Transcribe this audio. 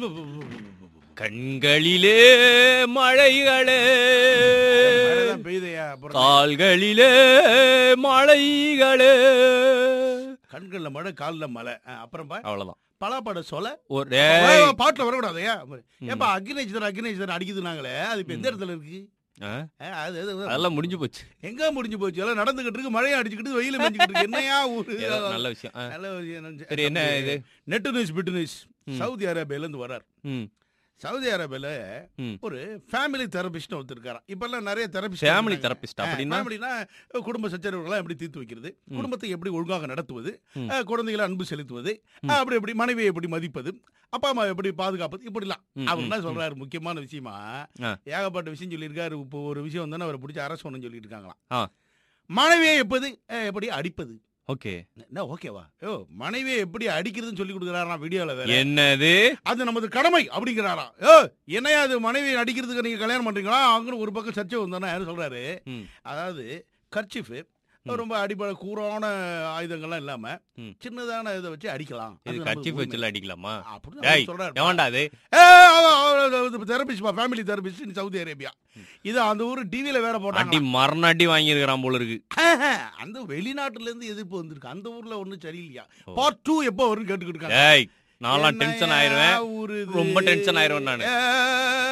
கண்களிலே மழைகளே மழைதான் பெய்யுதையா அப்புறம் கால்களிலே மழைகளே கண்கள்ல மழை கால்ல மழை ஆ, அப்புறம் பா அவ்வளவுதான் பலாப்பட சொல்ல ஒரே பாட்டுல வரக்கூடாதையா ஏப்பா அக்னேஷ் தானே அக்னேஷ் தானே அடிக்குதுனாங்களே அது இப்ப எந்த இடத்துல இருக்கு ஆ, ஆ, அது அது- அது- அதெல்லாம் முடிஞ்சு போச்சு எங்க முடிஞ்சு போச்சு எல்லாம் நடந்துகிட்டு இருக்கு மழையும் அடிச்சுக்கிட்டு வெயில மெஞ்சுக்கிட்டு இருக்கு என்னையா ஊரு ஏதோ நல்ல விஷயம் ஆ, நல்ல விஷயம். சரி என்ன இது நெட் நியூஸ் பிட் நியூஸ் ம். சவுதி அரேபியால இருந்து வரார் ம், சவுதி அரேபியால ம். ஒரு ஃபேமிலி தெரபிஸ்ட் ஒருத்தர் இருக்காராம் இப்ப எல்லாம் நிறைய தெரபிஸ்ட் ஃபேமிலி தெரபிஸ்ட் அப்படின்னா ஃபேமிலினா குடும்ப சச்சரவுகளை எப்படி தீர்த்து வைக்கிறது குடும்பத்தை எப்படி ஒழுங்காக நடத்துவது ம். அஹ், குழந்தைகளை அன்பு செலுத்துவது ம். அஹ், அப்படி எப்படி மனைவியை எப்படி மதிப்பது அப்பா அம்மா எப்படி பாதுகாப்பது இப்படிலாம் ம், அவர் என்ன ம், சொல்றாரு முக்கியமான விஷயமா ஆ. ஏகப்பட்ட விஷயம் சொல்லியிருக்காரு இப்போ ஒரு விஷயம் வந்தானே அவரை பிடிச்சி அரசு ஒன்று சொல்லிட்டு இருக்காங்களாம் ஆ. மனைவியை எப்போது அஹ், எப்படி அடிப்பது ஓகே என்ன ஓகேவா ஓ மனைவியை எப்படி அடிக்கிறதுன்னு சொல்லி கொடுக்குறாராம் வீடியோல வேற என்னது அது நமது கடமை அப்படிங்கிறாராம் ஏ என்னையா அது மனைவி அடிக்கிறதுக்கு நீங்க கல்யாணம் பண்றீங்களா அங்க ஒரு பக்கம் சர்ச்சை வந்தானே யாரும் சொல்றாரு ம். அதாவது கர்ச்சிஃப் ரொம்ப அடிப்படை கூறான ஆயுதங்கள்லாம் இல்லாம ம். சின்னதான இதை வச்சு அடிக்கலாம் இது அது நமக்கு கட்சி உரிமை. வச்சுல அடிக்கலாமா அப்படின்னு டேய் அவர் சொல்றாரு எவன்டா அது therapist family therapist in Saudi Arabia இது அந்த ஊர் டிவில வேற அடி போட்டாங்க மரண அடி வாங்கியிருக்கிறான் போல இருக்கு அந்த வெளிநாட்டுல இருந்து எதிர்ப்பு வந்திருக்கு அந்த ஊர்ல ஒண்ணும் சரியில்லையா ஓ. பார்ட் டூ எப்போ வரும்னு கேட்டுக்கிட்டு இருக்காங்க டேய் நான்லாம் என்னய்யா டென்ஷன் ஆயிருவேன் ஊரு இது? ரொம்ப டென்ஷன் ஆயிருவேன் நானு. ஏ,